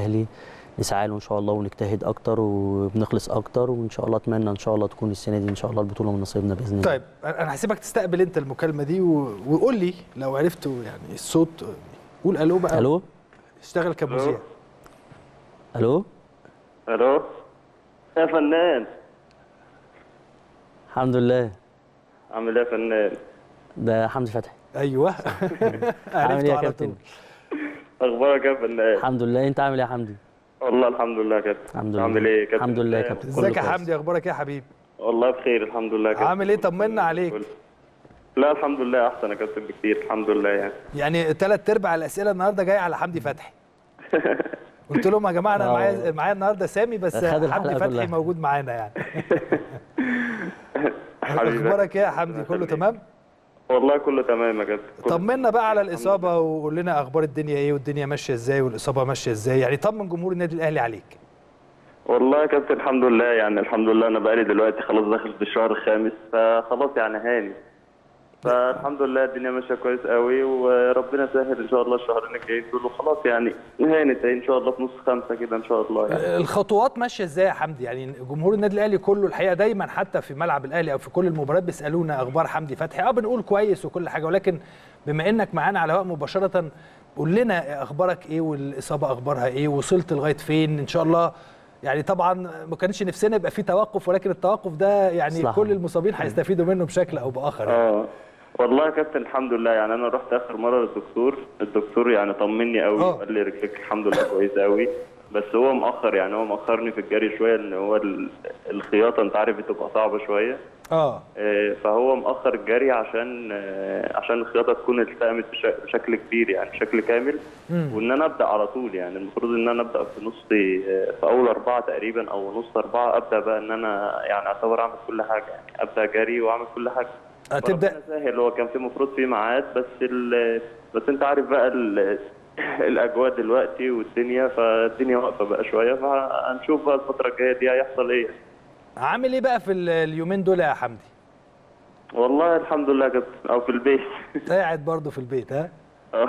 الاهلي نسعى له ان شاء الله ونجتهد اكتر وبنخلص اكتر وان شاء الله اتمنى ان شاء الله تكون السنه دي ان شاء الله البطوله من نصيبنا باذن الله طيب انا هسيبك تستقبل انت المكالمه دي و... وقول لي لو عرفت يعني الصوت قول الو بقى الو اشتغل كمذيع الو الو يا فنان الحمد لله عامل ايه يا فنان ده حمدي فتحي ايوه عامل ايه عرفته يا على كابتن طول اخبارك يا فنان الحمد لله انت عامل ايه يا حمدي والله الحمد لله يا كابتن الحمد لله عامل ايه يا كابتن الحمد لله يا كابتن كله ازيك يا كويس. حمدي اخبارك ايه يا حبيبي والله بخير الحمد لله يا كابتن عامل ايه طمنا عليك لا الحمد لله احسن يا كابتن بكتير الحمد لله يعني يعني ثلاث ارباع الاسئله النهارده جايه على حمدي فتحي قلت لهم يا جماعه انا آه. معايا معايا النهارده سامي بس خد الحلقة حمدي فتحي كلها. موجود معانا يعني حبيبي. اخبارك ايه يا حمدي كله تمام والله كله تمام يا كابتن كله- طمنا بقى على الاصابه وقول لنا اخبار الدنيا ايه والدنيا ماشيه ازاي والاصابه ماشيه ازاي يعني طمن جمهور النادي الاهلي عليك والله يا كابتن الحمد لله يعني الحمد لله انا بقالي دلوقتي خلاص داخل في الشهر الخامس فخلاص يعني هاني فالحمد لله الدنيا ماشيه كويس قوي وربنا يسهل ان شاء الله الشهرين الجايين دول وخلاص يعني هانت ان شاء الله في نص خمسه كده ان شاء الله يعني الخطوات ماشيه ازاي يا حمدي يعني جمهور النادي الاهلي كله الحقيقه دايما حتى في ملعب الاهلي او في كل المباريات بيسالونا اخبار حمدي فتحي اه بنقول كويس وكل حاجه ولكن بما انك معانا على الهواء مباشره قول لنا اخبارك ايه والاصابه اخبارها ايه وصلت لغايه فين ان شاء الله يعني طبعا ما كانش نفسنا يبقى في توقف ولكن التوقف ده يعني مصلحة. كل المصابين هيستفيدوا منه بشكل او باخر يعني. اه والله يا كابتن الحمد لله يعني انا رحت اخر مره للدكتور الدكتور يعني طمني قوي آه. وقال لي رجلك الحمد لله كويسه قوي بس هو مأخر يعني هو مأخرني في الجري شويه لان هو ال- الخياطه انت عارف بتبقى صعبه شويه اه آه، فهو مأخر الجري عشان آه، عشان الخياطه تكون التئمت بش- بشكل كبير يعني بشكل كامل وان انا ابدا على طول يعني المفروض ان انا ابدا في نص آه، في اول اربعه تقريبا او نص اربعه ابدا بقى ان انا يعني اعتبر اعمل كل حاجه يعني ابدا جري واعمل كل حاجه هتبدا ربنا سهل هو كان في المفروض في ميعاد بس ال... بس انت عارف بقى ال... الاجواء دلوقتي والدنيا فالدنيا واقفه بقى شويه فهنشوف بقى الفتره الجايه دي هيحصل ايه عامل ايه بقى في ال- اليومين دول يا حمدي والله الحمد لله كابتن او في البيت قاعد برضه في البيت ها آه.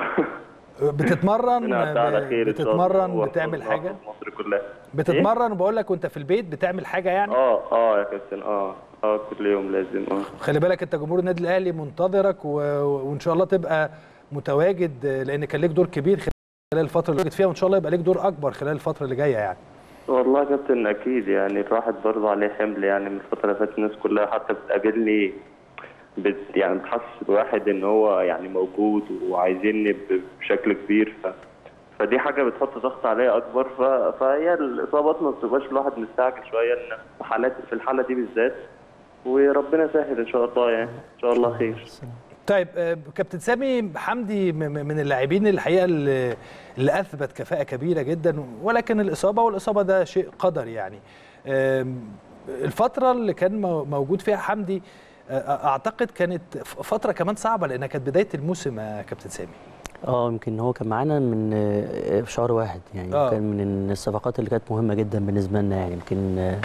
بتتمرن ربنا يعدي على خير إن شاء الله بتتمرن ويحفظنا بتعمل حاجه في مصر كلها بتتمرن وبقول لك وانت في البيت بتعمل حاجه يعني اه اه يا كابتن اه اه كل يوم لازم اه خلي بالك انت جمهور النادي الاهلي منتظرك و... وان شاء الله تبقى متواجد لان كان ليك دور كبير خلال الفتره اللي جيت فيها وان شاء الله يبقى ليك دور اكبر خلال الفتره اللي جايه يعني والله يا كابتن اكيد يعني الواحد برضه عليه حمل يعني من الفتره اللي فاتت الناس كلها حتى بتقابلني بت يعني بتحسس الواحد ان هو يعني موجود وعايزيني ب- بشكل كبير ف فدي حاجه بتحط ضغط عليا اكبر ف... فهي الاصابات ما بتبقاش الواحد مستعجل شويه ان في حالات في الحاله دي بالذات وربنا يسهل ان شاء الله يعني ان شاء الله خير طيب آه، كابتن سامي حمدي م- م- من اللاعبين الحقيقه اللي, اللي اثبت كفاءه كبيره جدا ولكن الاصابه والاصابه ده شيء قدر يعني آم، الفتره اللي كان مو- موجود فيها حمدي آه، اعتقد كانت ف- فتره كمان صعبه لانها كانت بدايه الموسم يا كابتن سامي اه يمكن هو كان معانا من آه، في شهر واحد يعني آه. كان من الصفقات اللي كانت مهمه جدا بالنسبه لنا يعني يمكن آه،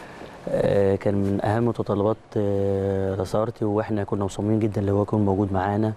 آه، كان من اهم متطلبات آه، رسارتي واحنا كنا مصممين جدا اللي هو يكون موجود معانا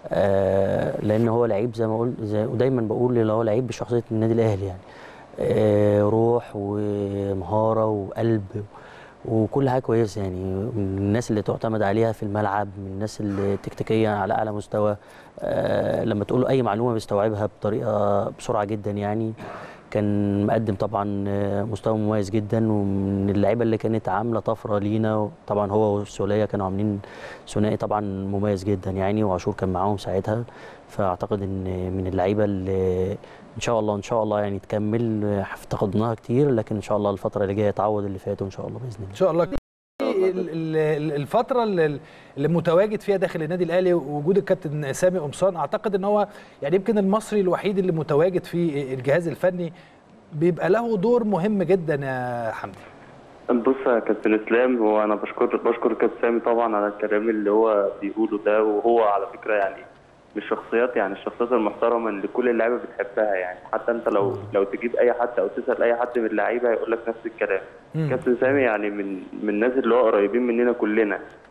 آه، لان هو لعيب زي ما قلت زي ودايما بقول اللي هو لعيب بشخصيه النادي الاهلي يعني آه، روح ومهاره وقلب وكل حاجه كويسه يعني من الناس اللي تعتمد عليها في الملعب من الناس اللي تكتيكيا على اعلى مستوى آه لما تقول له اي معلومه بيستوعبها بطريقه بسرعه جدا يعني كان مقدم طبعا آه، مستوى مميز جدا ومن اللعيبه اللي كانت عامله طفره لينا طبعا هو والسوليه كانوا عاملين ثنائي طبعا مميز جدا يعني وعاشور كان معاهم ساعتها فاعتقد ان من اللعيبه اللي ان شاء الله ان شاء الله يعني تكمل آه، افتقدناها كتير لكن ان شاء الله الفتره اللي جايه تعوض اللي فات ان شاء الله باذن الله ان شاء الله ال- ال- الفترة اللي اللي متواجد فيها داخل النادي الاهلي وجود الكابتن سامي قمصان اعتقد ان هو يعني يمكن المصري الوحيد اللي متواجد في الجهاز الفني بيبقى له دور مهم جدا يا حمدي بص يا كابتن اسلام هو انا بشكر بشكر كابتن سامي طبعا على الكلام اللي هو بيقوله ده وهو على فكره يعني من الشخصيات يعني الشخصيات المحترمه اللي كل اللعيبه بتحبها يعني حتى انت لو لو تجيب اي حد او تسال اي حد من اللعيبه هيقول لك نفس الكلام مم. كابتن سامي يعني من من الناس اللي هو قريبين مننا كلنا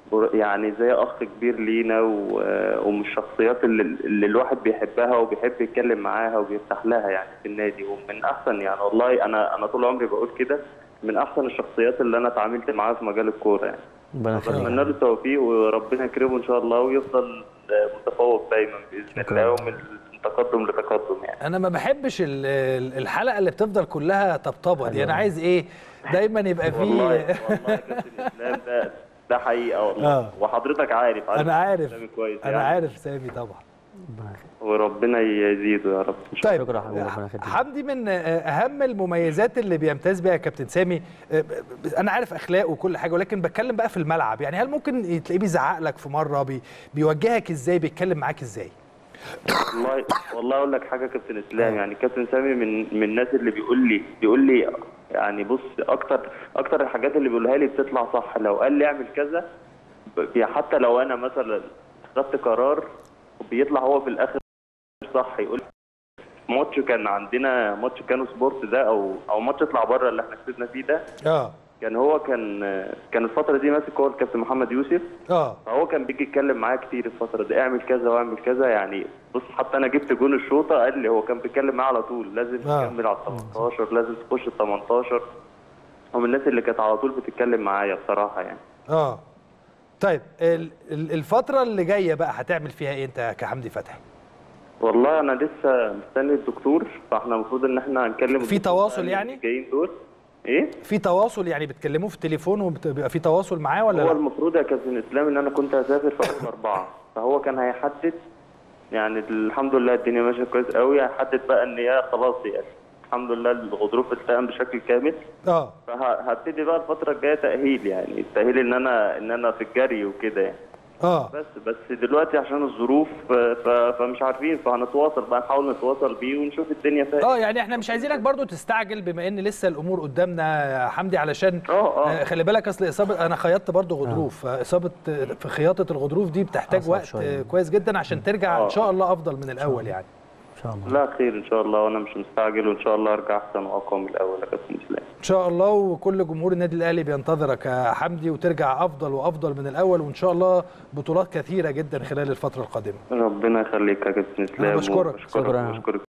بر- يعني زي اخ كبير لينا و- ومن الشخصيات اللي, اللي الواحد بيحبها وبيحب يتكلم معاها وبيرتاح لها يعني في النادي ومن احسن يعني والله انا انا طول عمري بقول كده من احسن الشخصيات اللي انا اتعاملت معاها في مجال الكوره يعني ربنا يخليك بتمنى له التوفيق وربنا يكرمه ان شاء الله ويفضل متفوق دايما باذن شكراً. الله ومن تقدم لتقدم يعني انا ما بحبش ال- ال- الحلقه اللي بتفضل كلها طبطبه دي انا عايز ايه دايما يبقى والله فيه والله يا كابتن اسلام ده ده حقيقه والله آه. وحضرتك عارف انا عارف إسلامي كويس انا يعني. عارف سامي طبعا ربنا يخليك. وربنا يزيده يا رب طيب شكرا حبيبي، ربنا يخليك. حمدي من اهم المميزات اللي بيمتاز بيها كابتن سامي آه، ب- ب- انا عارف اخلاقه وكل حاجه ولكن بتكلم بقى في الملعب يعني هل ممكن تلاقيه بيزعق لك في مره بي بيوجهك ازاي بيتكلم معاك ازاي والله والله اقول لك حاجه يا كابتن اسلام يعني كابتن سامي من من الناس اللي بيقول لي بيقول لي يعني بص اكتر اكتر الحاجات اللي بيقولها لي بتطلع صح لو قال لي اعمل كذا ب- حتى لو انا مثلا خدت قرار بيطلع هو في الاخر صح يقول ماتش كان عندنا ماتش كانو سبورت ده او او ماتش اطلع بره اللي احنا كسبنا فيه ده اه كان هو كان كان الفتره دي ماسك هو الكابتن محمد يوسف اه فهو كان بيجي يتكلم معايا كتير الفترة دي اعمل كذا واعمل كذا يعني بص حتى انا جبت جون الشوطة قال لي هو كان بيتكلم معايا على طول لازم آه. تكمل على ال 18 لازم تخش ال 18 هو من الناس اللي كانت على طول بتتكلم معايا بصراحة يعني اه طيب ال- ال- الفتره اللي جايه بقى هتعمل فيها ايه انت كحمدي فتحي والله انا لسه مستني الدكتور فاحنا المفروض ان احنا هنكلم في الدكتور تواصل بقى يعني؟ اللي جايين دول ايه في تواصل يعني بتكلموه في التليفون وبيبقى في تواصل معاه ولا هو لا المفروض يا كابتن اسلام ان انا كنت هسافر في اول اربعه فهو كان هيحدد يعني الحمد لله الدنيا ماشيه كويس قوي هيحدد بقى ان هي خلاص يعني الحمد لله الغضروف التئم بشكل كامل اه فهبتدي بقى الفتره الجايه تاهيل يعني التاهيل ان انا ان انا في الجري وكده يعني اه بس بس دلوقتي عشان الظروف ف- ف- فمش عارفين فهنتواصل بقى نحاول نتواصل بيه ونشوف الدنيا فيها اه يعني احنا مش عايزينك برضو تستعجل بما ان لسه الامور قدامنا يا حمدي علشان اه اه آه، خلي بالك اصل اصابه انا خيطت برضو غضروف اصابه آه، في خياطه الغضروف دي بتحتاج أصعب وقت شوية. آه، كويس جدا عشان ترجع ان آه. شاء الله افضل من الاول يعني ان شاء الله لا خير ان شاء الله وانا مش مستعجل وان شاء الله ارجع احسن واقوى من الاول يا كابتن اسلام ان شاء الله وكل جمهور النادي الاهلي بينتظرك يا حمدي وترجع افضل وافضل من الاول وان شاء الله بطولات كثيره جدا خلال الفتره القادمه ربنا يخليك يا كابتن اسلام بشكرك. وبشكرك شكراً. وبشكرك